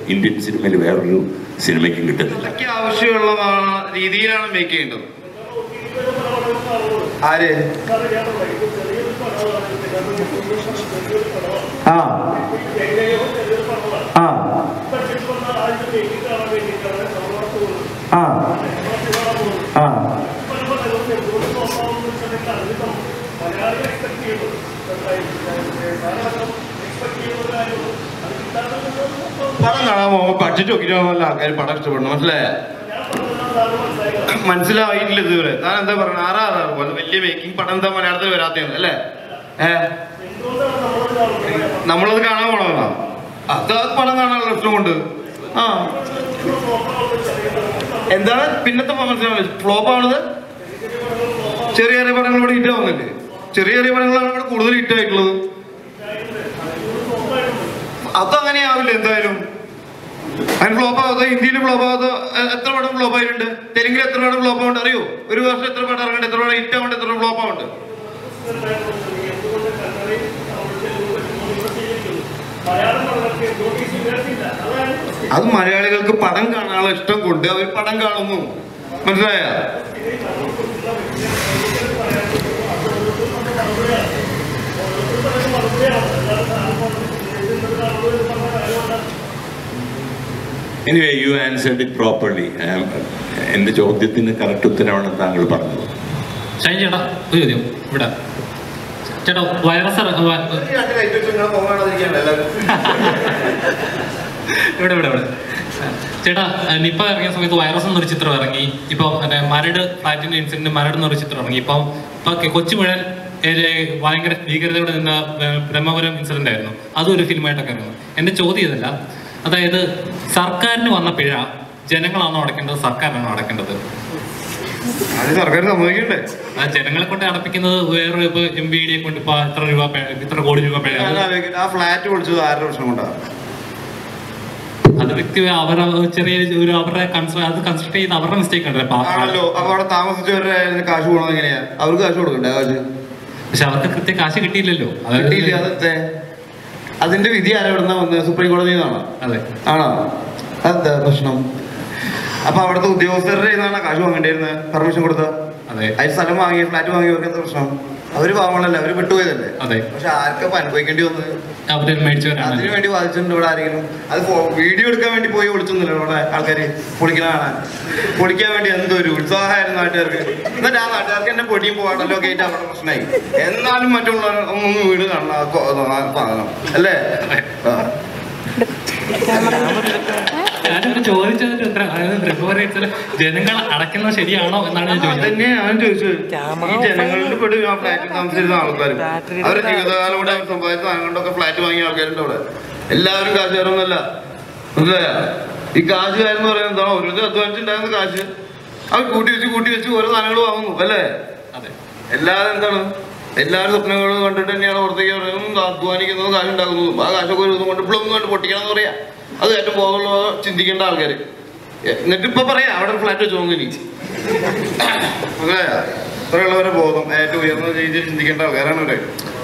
Indian സിനിമയിൽ വേറൊരു സിനിമയ്ക്കും കിട്ടുന്നില്ല കഥയ്ക്ക് ആവശ്യമുള്ള ആ, രീതിയിലാണ് മേക്ക് ചെയ്യേണ്ടത് ആര് ആ ആ ആ ആ പടം കാണാൻ പോകുമ്പോൾ ബഡ്ജറ്റ് നോക്കിയിട്ട് ആൾക്കാർ പടം ഇഷ്ടപ്പെടണം മനസ്സിലായ മനസ്സിലായിട്ടില്ല ഇതുവരെ താൻ എന്താ പറയുന്നത് ആറാ ആറാ പോലെ വലിയ മേക്കിംഗ് പടം എന്താ മലയാളത്തിൽ വരാത്തതെന്ന് അല്ലേ ഏ നമ്മളത് കാണാൻ പോണമെന്നാ അത് ആ പടം കാണാനുള്ള ഇഷ്ടമുണ്ട് ആ എന്താണ് പിന്നത്തെ മനസ്സിലാവില്ല ഫ്ലോപ്പ് ആവണത് ചെറിയ ചെറിയ പടങ്ങൾ ഇവിടെ ഹിറ്റ് ആവുന്നില്ലേ ചെറിയ ചെറിയ പടങ്ങളാണ് ഇവിടെ കൂടുതൽ ഹിറ്റ് ആയിട്ടുള്ളത് അതങ്ങനെ ആവില്ല എന്തായാലും അതിന് ഫ്ലോപ്പ് ആവാത്തോ ഹിന്ദിയിൽ ഫ്ലോപ്പ് ആവാത്തോ എ- എത്ര പടം ഫ്ലോപ്പ് ആയിട്ടുണ്ട് തെലുങ്കിൽ എത്ര പടം ഫ്ലോപ്പ് ആവുണ്ട് അറിയോ ഒരു വർഷം എത്ര പടം ഇറങ്ങുന്നുണ്ട് എത്ര പടം ഹിറ്റ് ആവുന്നുണ്ട് എത്ര ഫ്ലോപ്പ് ആവുന്നുണ്ട് അത് മലയാളികൾക്ക് പടം കാണാനുള്ള ഇഷ്ടം കൊണ്ട് അവർ പടം കാണുന്നു മനസ്സിലായ anyway you answered it properly എന്റെ ചോദ്യത്തിന് കറക്റ്റ് ഉത്തരവാണ് താങ്കൾ പറഞ്ഞത് ഷൈൻ ചേട്ടാ ഒരു ചോദ്യം ഇവിടെ ചേട്ടാ വൈറസ് ഇറ- വ- ഇവിടെ ഇവിടെ ഇവിടെ ചേട്ടാ നിപ്പ ഇറങ്ങിയ സമയത്ത് വൈറസ് എന്നൊരു ചിത്രം ഇറങ്ങി ഇപ്പൊ മറ്റേ മരട് ഫ്ലാറ്റിന്റെ ഇൻസിഡന്റ് മരട് എന്നൊരു ചിത്രം ഇറങ്ങി ഇപ്പം ഇപ്പൊ കൊച്ചുമുഴൽ ഭയങ്കര ഭീകരതയോടെ നിന്ന ഏർ, ബ്രഹ്മപുരം ഇൻസിഡന്റ് ആയിരുന്നു അതും ഒരു ഫിലിമായിട്ടൊക്കെ ഇറങ്ങുന്നു എന്റെ ചോദ്യം ഇതല്ല അതായത് സർക്കാരിന് വന്ന പിഴ ജനങ്ങളാണോ അടയ്ക്കേണ്ടത് സർക്കാരാണോ അടയ്ക്കേണ്ടത് അത് സർക്കാർ സമ്മതിക്കണ്ടേ ആ ജനങ്ങളെ കൊണ്ട് അടപ്പിക്കുന്നത് വേറെ ഇപ്പൊ എം ബി ഡിയെ കൊണ്ട് ഇപ്പൊ ഇത്ര രൂപ പേ- ഇത്ര കോടി രൂപ പിഴ ഞാൻ അത് ആലോചിക്കട്ടെ, ആ ഫ്ലാറ്റ് പൊളിച്ചത് ആരുടെ പ്രശ്നം കൊണ്ടാ അത് വ്യക്തി അവരെ ചെറിയ ഒരു അവരുടെ കൺസ് അത് കൺസ്ട്രക്ട് ചെയ്ത് അവരുടെ മിസ്റ്റേക്ക് ആണ് അപ്പൊ ആ- ആണല്ലോ അപ്പൊ അവിടെ താമസിച്ചവരുടെ കയ്യിൽ നിന്ന് കാശ് പോകണത് എങ്ങനെയാ അവർക്ക് കാശ് കൊടുക്കണ്ടേ കാശ് പക്ഷെ അവർക്ക് കൃത്യം കാശ് കിട്ടിയില്ലല്ലോ അത് കിട്ടിയില്ല അതെത്തെ അതിന്റെ വിധി ആരെവിടുന്ന വന്നത് സുപ്രീം കോടതിയിൽ നിന്നാണോ അതെ ആണോ അതെന്താ പ്രശ്നം അപ്പൊ അവിടുത്തെ ഉദ്യോഗസ്ഥരുടെ നിന്നാണ് കാശ് വാങ്ങേണ്ടിയിരുന്നത് പെർമിഷൻ കൊടുത്ത അതെ അതിന് സ്ഥലം വാങ്ങി ഫ്ലാറ്റ് വാങ്ങിയവർക്ക് എന്താ പ്രശ്നം അവര് പാവങ്ങളല്ലേ അവര് വിട്ടുപോയതല്ലേ അതെ പക്ഷെ ആർക്കപ്പ അനുഭവിക്കേണ്ടി വന്നത് അവര് മേടിച്ചവരാണ് അതിനു വേണ്ടി വാദിച്ചിട്ടുണ്ട് ഇവിടെ ആരെങ്കിലും അത് ഫോ- വീഡിയോ എടുക്കാൻ വേണ്ടി പോയി ഒളിച്ചൊന്നുമില്ല ഇവിടെ ആൾക്കാര് പൊളിക്കണ കാണാൻ പൊളിക്കാൻ വേണ്ടി എന്തൊരു ഉത്സാഹമായിരുന്നു നാട്ടുകാർക്ക് എന്നിട്ട് ആ നാട്ടുകാർക്ക് എന്നെ പൊടിയും പോകാട്ടല്ലോ ഒക്കെ ആയിട്ട് അവിടെ പ്രശ്നമായി എന്നാലും മറ്റുള്ളവർ ഒന്ന് വീട് കാണണം ആ കൊ- ആ സാധനം അല്ലേ ആ. ഞാനിവര് ചോദിച്ചതിന്റെ ഉത്തരം അതായത് ബ്രഹ്മപുരത്തില് ജനങ്ങൾ അടയ്ക്കുന്നത് ശരിയാണോ എന്നാണ് ഞാൻ ചോദിച്ചത് അതന്നെ ഞാൻ ചോദിച്ചത് ഈ ജനങ്ങളുടെ പെടും ആ ഫ്ലാറ്റിൽ താമസിച്ചിരുന്ന ആൾക്കാരും അവരുടെ ജീവിതകാലം കൊണ്ട് അവർ സമ്പാദിച്ച സാധനം കൊണ്ടൊക്കെ ഫ്ലാറ്റ് വാങ്ങിയ ആൾക്കാരുണ്ട് അവിടെ എല്ലാവരും കാശുകാരൊന്നുമല്ല മനസ്സിലായ ഈ കാശുകാരെന്ന് പറയുന്നത് എന്താണ് ഓരോരുത്തർ അധ്വാനിച്ചുണ്ടാകുന്ന കാശ് അവർ കൂട്ടി വെച്ച് കൂട്ടി വെച്ച് ഓരോ സാധനങ്ങൾ വാങ്ങുന്നു അല്ലേ അതെ എല്ലാവരും എന്താണ് എല്ലാവരും സ്വപ്നങ്ങളും കണ്ടിട്ട് തന്നെയാണ് പുറത്തേക്ക് പറയുന്നതും അധ്വാനിക്കുന്നതും കാശ് ഉണ്ടാക്കുന്നതും ആ കാശൊക്കെ ഒരു ദിവസം കൊണ്ട് ഇപ്പോഴൊന്നും കണ്ട് പൊട്ടിക്കണം എന്ന് പറയാ അത് ഏറ്റവും ബോധമുള്ള ചിന്തിക്കേണ്ട ആൾക്കാർ എന്നിട്ട് ഇപ്പൊ പറയാ അവിടെ ഫ്ലാറ്റ് വെച്ച് നോക്കി മനസ്സിലായോ? ഇത്രയുള്ളവരെ ബോധം ഏറ്റവും ഉയർന്ന രീതിയിൽ ചിന്തിക്കേണ്ട ആൾക്കാരാണ് ഇവിടെ